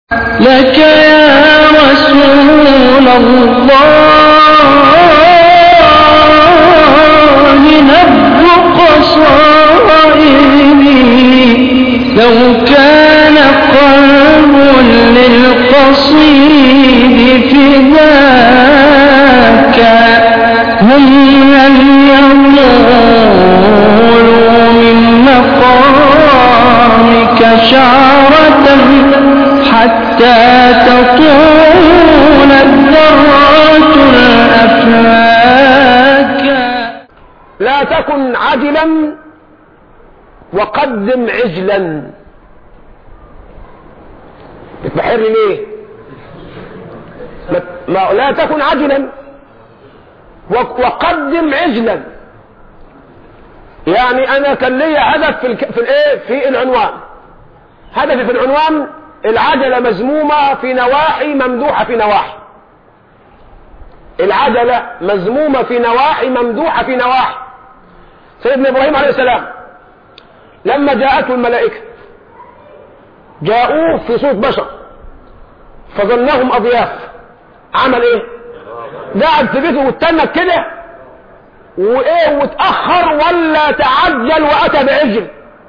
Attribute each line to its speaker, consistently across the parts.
Speaker 1: لك يا رسول الله نبض قصائدي لو كان قلب للقصيد فداك هم لن يطولوا من مقامك شعرة حتى تطول الذرات الأفلاك
Speaker 2: لا تكن عجلا وقدم عجلا بتبحر ليه ما- ما لا تكن عجلا و- وقدم عجلا يعني انا كان لي هدف في الك... في الايه في العنوان هدفي في العنوان العجله مذمومه في نواحي ممدوحه في نواحي العجله مذمومه في نواحي ممدوحه في نواحي سيدنا ابراهيم عليه السلام لما جاءته الملائكه جاءوه في صوت بشر فظنهم اضياف عمل ايه قعد في بيته واتنك كده وايه واتاخر ولا تعجل واتى بعجل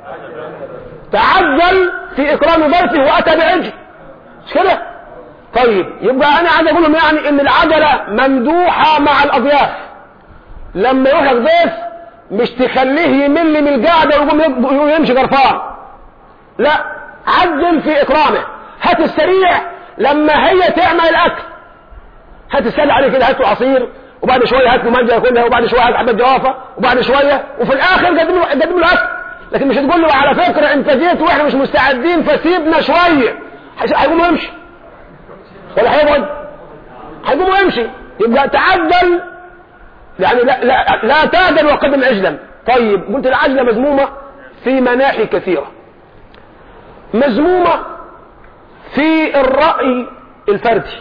Speaker 2: تعجل في اكرام ضيفه واتى بعجل مش كده طيب يبقى انا عايز اقول لهم يعني ان العجله ممدوحه مع الاضياف لما يروح لك ضيف مش تخليه يمل من القعده ويقوم يمشي قرفان لا عجل في اكرامه هات السريع لما هي تعمل الاكل هات السله عليه كده هات له عصير وبعد شويه هات له مانجا ياكلها وبعد شويه هات حبه جوافه وبعد شويه وفي الاخر قدم له قدم له اكل لكن مش تقول له على فكره انت جيت واحنا مش مستعدين فسيبنا شويه هيش- هيقوم يمشي ولا هيقعد هيقوم يمشي يبقى تعجل يعني لا لا لا تعجل وقدم عجلا طيب قلت العجله مذمومه في مناحي كثيره مذمومه في الراي الفردي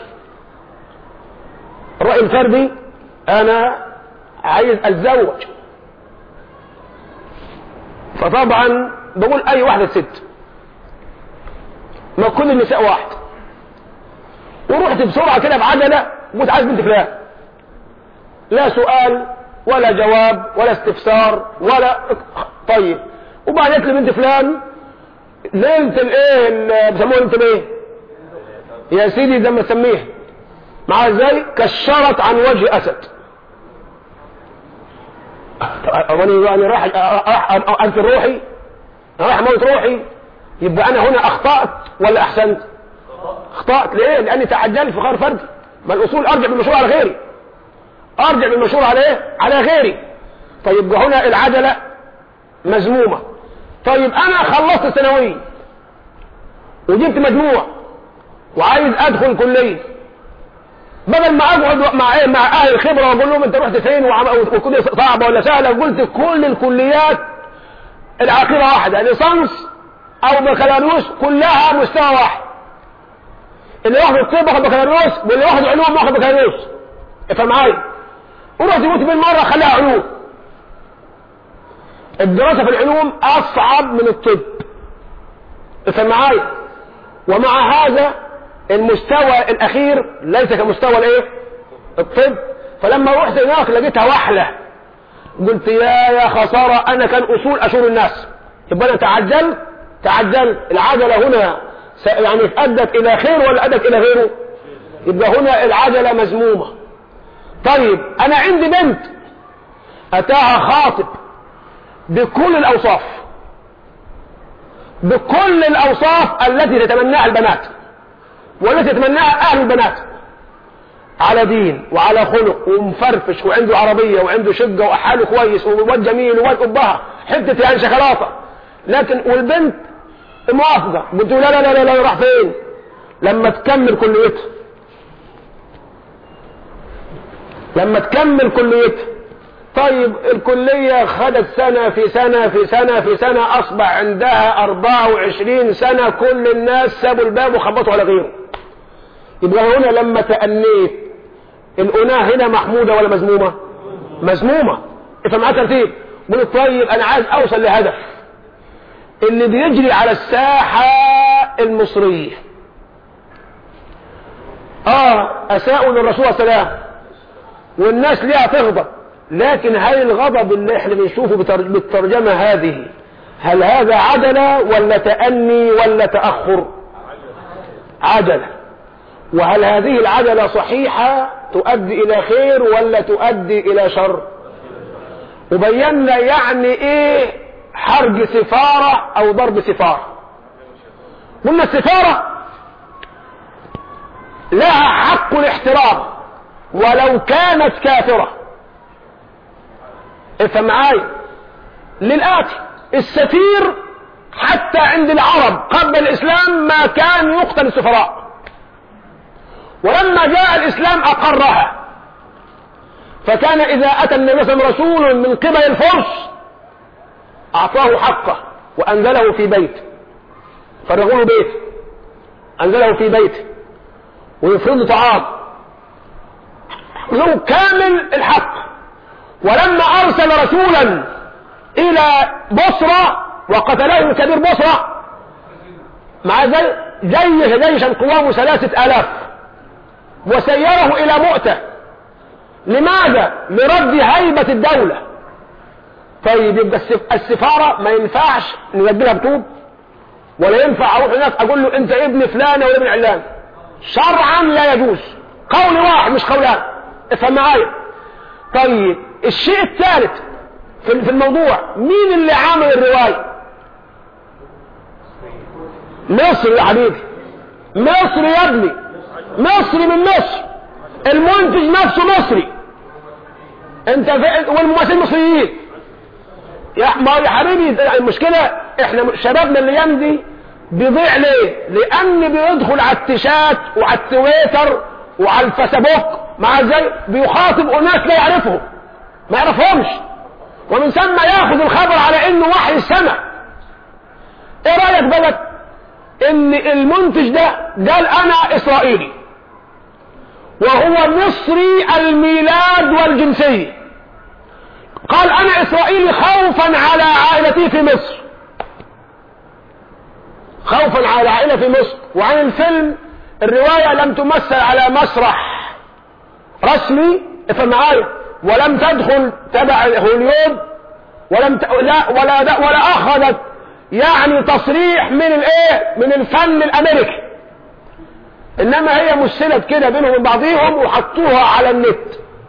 Speaker 2: الرأي الفردي أنا عايز أتزوج فطبعا بقول أي واحدة ست ما كل النساء واحد ورحت بسرعة كده بعجلة قلت عايز بنت فلان لا سؤال ولا جواب ولا استفسار ولا طيب وبعدين قلت لبنت فلان ليلة الايه اللي بيسموها ليلة الايه يا سيدي ده ما تسميه مع ازاي كشرت عن وجه اسد وانا يعني راح راح انت روحي راح اموت روحي يبقى انا هنا اخطات ولا احسنت اخطات ليه لاني تعجلت في خير فردي ما الاصول ارجع بالمشروع على غيري ارجع بالمشروع على ايه على غيري طيب يبقى هنا العجله مذمومه طيب انا خلصت الثانويه وجبت مجموع وعايز ادخل كليه بدل ما اقعد مع ايه مع اهل الخبره واقول لهم انت رحت فين وعم- والكليه صعبه ولا سهله قلت كل الكليات العقيده واحده ليسانس او بكالوريوس كلها مستوى واحد اللي واخد الطب واخد بكالوريوس واللي واخد علوم واخد بكالوريوس افهم معايا ورحت قلت بالمره خليها علوم الدراسه في العلوم اصعب من الطب افهم معايا ومع هذا المستوى الاخير ليس كمستوى الايه الطب فلما رحت هناك لقيتها وحله قلت يا يا خساره انا كان اصول اشور الناس يبقى انا تعجلت تعجلت العجله هنا س- يعني ادت الى خير ولا ادت الى غيره يبقى هنا العجله مذمومه طيب انا عندي بنت اتاها خاطب بكل الاوصاف بكل الاوصاف التي تتمناها البنات والتي يتمناها اهل البنات على دين وعلى خلق ومفرفش وعنده عربية وعنده شقة وحاله كويس وواد جميل وواد أبها حتة يعني شوكولاتة لكن والبنت موافقة قلت له لا لا لا لا, لا راح فين لما تكمل كليتها لما تكمل كليتها طيب الكلية خدت سنة في سنة في سنة في سنة أصبح عندها 24 سنة كل الناس سابوا الباب وخبطوا على غيره يبقى هنا لما تأنيت الأناة هنا محمودة ولا مذمومة مذمومة افهم معايا ترتيب قلت طيب أنا عايز أوصل لهدف اللي بيجري على الساحة المصرية اساءوا للرسول صلى الله عليه وسلم والناس ليها تغضب لكن هل الغضب اللي احنا بنشوفه بتر- بالترجمة هذه هل هذا عدلة ولا تأني ولا تأخر عدلة وهل هذه العدلة صحيحة تؤدي إلى خير ولا تؤدي إلى شر وبينا يعني إيه حرج سفارة أو ضرب سفارة قلنا السفارة لها حق الاحترام ولو كانت كافرة افهم معايا للآتي السفير حتى عند العرب قبل الإسلام ما كان يقتل السفراء ولما جاء الإسلام أقرها فكان إذا أتى النبي صلى الله عليه وسلم رسول من قبل الفرس أعطاه حقه وأنزله في بيت فرغوا له بيت أنزله في بيت ويفرض له طعام له كامل الحق ولما أرسل رسولا إلى بصرة وقتله كبير بصرة مع ذلك جيش جيشا قوامه ثلاثة آلاف وسيره إلى مؤتة لماذا؟ لرد هيبة الدولة طيب يبقى السف- السفارة ما ينفعش نجدلها بطوب ولا ينفع اروح هناك اقول له انت ابن فلان ولا ابن علان شرعا لا يجوز قول واحد مش قولان افهم معايا طيب الشيء الثالث في في الموضوع مين اللي عامل الرواية مصر يا حبيبي مصر يا ابني مصر من مصر المنتج نفسه مصري انت في والممثلين مصريين يا ما يا حبيبي المشكلة احنا شبابنا الايام دي بيضيع ليه لان بيدخل على التيشات وعلى التويتر وعلى الفيسبوك مع ذلك بيخاطب اناس لا يعرفهم ما يعرفهمش ومن ثم ياخذ الخبر على انه وحي السماء ايه رايك بقى ان المنتج ده قال انا اسرائيلي وهو مصري الميلاد والجنسيه قال انا اسرائيلي خوفا على عائلتي في مصر خوفا على عائلة في مصر وعن الفيلم الرواية لم تمثل على مسرح رسمي افهم معايا ولم تدخل تبع هوليود ولم ت... لا ولا د... ولا اخذت يعني تصريح من الايه من الفن الامريكي انما هي مثلت كده بينهم وبين بعضهم وحطوها على النت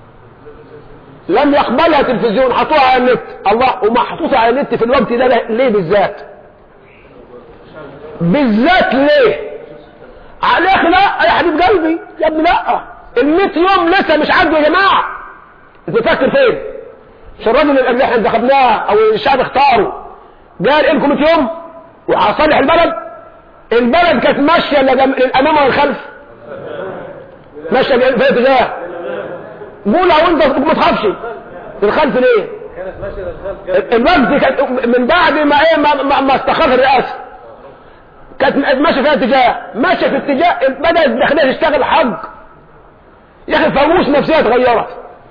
Speaker 2: لم يقبلها تلفزيون حطوها على النت الله ومحطوطة على النت في الوقت ده ليه بالذات بالذات ليه عليك لا يا حبيب قلبي يا ابني لا الميت يوم لسه مش عاجبه يا جماعة انت فاكر فين مش الراجل اللي احنا انتخبناه او الشعب اختاره قال لكم 100 يوم وهصلح البلد البلد كانت ماشيه للامام والخلف ماشيه في اتجاه قول لو انت ما تخافش الخلف ليه الوقت كانت من بعد ما ايه ما, ما, ما استخف الرئاسه كانت ماشيه في اتجاه ماشيه في اتجاه بدات الداخليه تشتغل حق يا اخي فاموس نفسها اتغيرت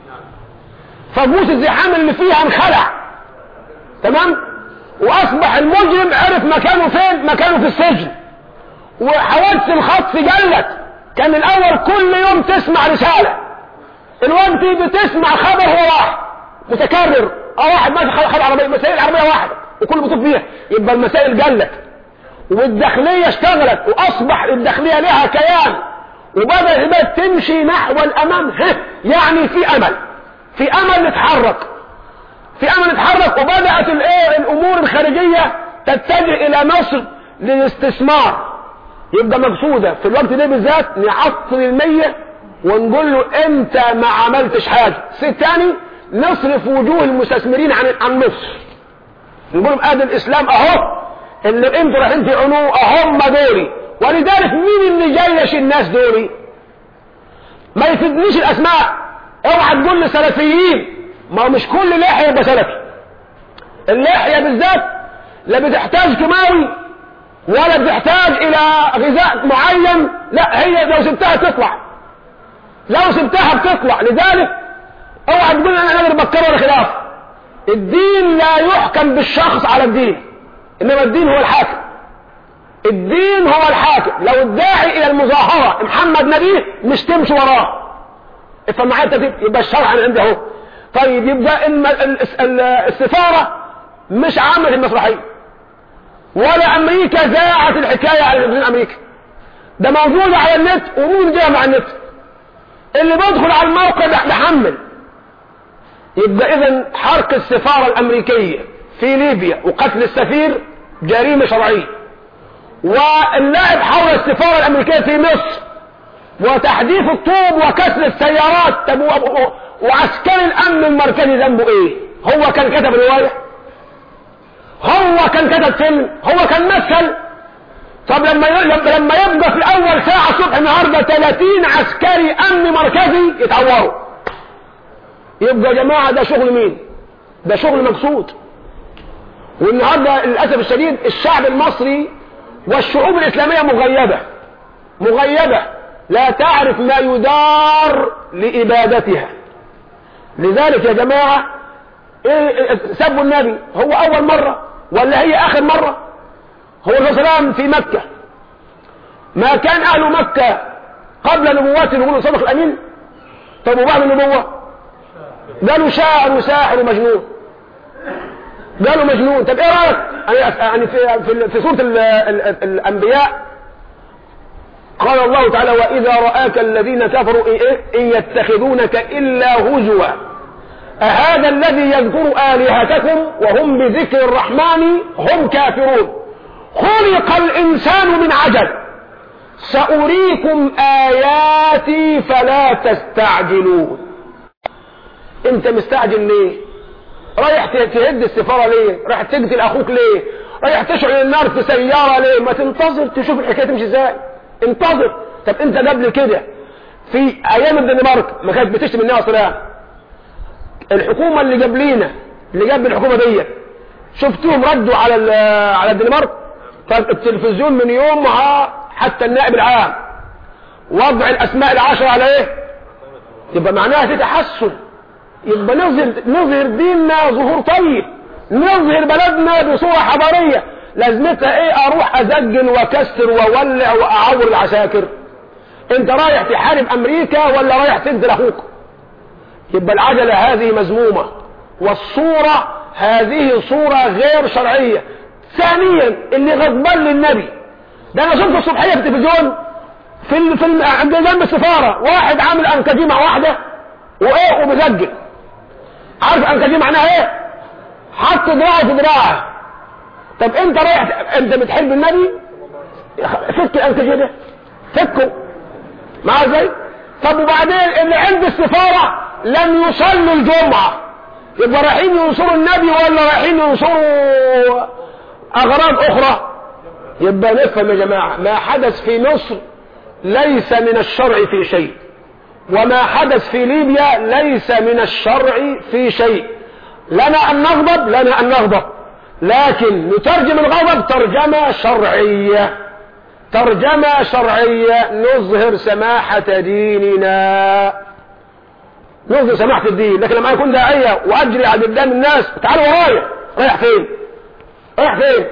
Speaker 2: فاموس الزحام اللي فيها انخلع تمام واصبح المجرم عرف مكانه فين مكانه في السجن وحوادث الخطف قلت كان الاول كل يوم تسمع رساله الوقت بتسمع خبر هو واحد متكرر اه واحد ماشي خد عربيه مسائل عربيه واحده وكل بيطوف فيها يبقى المسائل قلت والداخليه اشتغلت واصبح الداخليه لها كيان وبدات البلد تمشي نحو الامام يعني في امل في امل نتحرك في امل نتحرك وبدات الايه الامور الخارجيه تتجه الى مصر للاستثمار يبقى مقصوده في الوقت ده بالذات نعطل الميه ونقول له انت ما عملتش حاجه الشيء الثاني نصرف وجوه المستثمرين عن عن مصر نقول لهم ادي الاسلام اهو اللي انتوا رايحين تعونوه اهم دوري ولذلك مين اللي جيش الناس دوري ما يفيدنيش الاسماء اوعى تقول لي سلفيين ما مش كل لحيه يبقى سلفي اللحيه بالذات لا بتحتاج كيماوي ولا بتحتاج الى غذاء معين لا هي لو سبتها تطلع لو سبتها بتطلع لذلك اوعى تقول انا نادر بكر ولا خلاف الدين لا يحكم بالشخص على الدين انما الدين هو الحاكم الدين هو الحاكم لو الداعي الى المظاهرة محمد نبيه مش تمشي وراه افهم معايا الترتيب يبقى الشرع عنده اهو طيب يبقى الم- ال- ال- السفارة مش عملت المسرحية ولا امريكا ذاعت الحكاية على تلفزيون امريكا ده موجود على النت ومين جاء مع النت اللي بيدخل على الموقع ده بيحمل يبقى اذا حرق السفارة الامريكية في ليبيا وقتل السفير جريمة شرعية واللعب حول السفارة الامريكية في مصر وتحديث الطوب وكسر السيارات طب و- و- وعسكري الامن المركزي ذنبه ايه هو كان كتب رواية هو كان كتب فيلم هو كان مثل طب لما ي- لما لما يبقى في اول ساعة صبح النهاردة 30 عسكري امن مركزي يتعوروا يبقى يا جماعة ده شغل مين ده شغل مقصود والنهاردة للأسف الشديد الشعب المصري والشعوب الإسلامية مغيبة مغيبة لا تعرف ما يدار لإبادتها لذلك يا جماعة إيه سبوا النبي هو أول مرة ولا هي آخر مرة هو الرسول صلى الله عليه وسلم في مكة ما كان أهل مكة قبل نبوته يقولوا صدق الأمين طب وبعد النبوة قالوا شاعر وساحر ومجنون قالوا مجنون طب ايه رايك يعني في في في سوره ال- ال- ال- الانبياء قال الله تعالى واذا راك الذين كفروا ايه ان يتخذونك الا هزوا أهذا الذي يذكر آلهتكم وهم بذكر الرحمن هم كافرون خلق الإنسان من عجل سأريكم آياتي فلا تستعجلون انت مستعجل ليه رايح ت- تهد السفارة ليه رايح تقتل اخوك ليه رايح تشعل النار في سيارة ليه ما تنتظر تشوف الحكاية تمشي ازاي انتظر طب انت قبل كده في ايام الدنمارك ما كانت بتشتم النبي صلى الله عليه وسلم الحكومة اللي قبلينا اللي قبل الحكومة دي شفتوهم ردوا على ال- على الدنمارك طب التلفزيون من يومها حتى النائب العام وضع الاسماء العشرة على ايه يبقى معناها في تحسن يبقى نظهر نظهر ديننا ظهور طيب نظهر بلدنا بصورة حضارية لازمتها ايه اروح ازجل واكسر واولع واعور العساكر انت رايح تحارب امريكا ولا رايح تقتل اخوك يبقى العجلة هذه مذمومة والصورة هذه صورة غير شرعية ثانيا اللي غضبان للنبي ده انا شفت الصبحية في التلفزيون في ال... في ال... عند جنب السفارة واحد عامل انكجي مع واحدة وايه وبيسجل عارف انكجي معناها ايه حط دراعه في دراعه طب انت رايح انت بتحب النبي فك الانكجي ده فكه معاه ازاي طب وبعدين اللي عند السفارة لم يصلوا الجمعة يبقى رايحين ينصروا النبي ولا رايحين ينصروا اغراض اخرى يبقى نفهم يا جماعة ما حدث في مصر ليس من الشرع في شيء وما حدث في ليبيا ليس من الشرع في شيء لنا ان نغضب لنا ان نغضب لكن نترجم الغضب ترجمة شرعية ترجمة شرعية نظهر سماحة ديننا نظهر سماحة الدين لكن لما يكون داعية واجري على قدام الناس تعالوا ورايا رايح فين رايح فين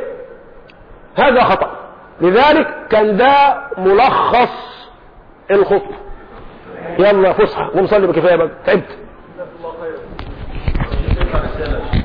Speaker 2: هذا خطأ لذلك كان ده ملخص الخطبة يلا فسحة ونصلي بكفاية بقى تعبت
Speaker 3: جزاك الله خير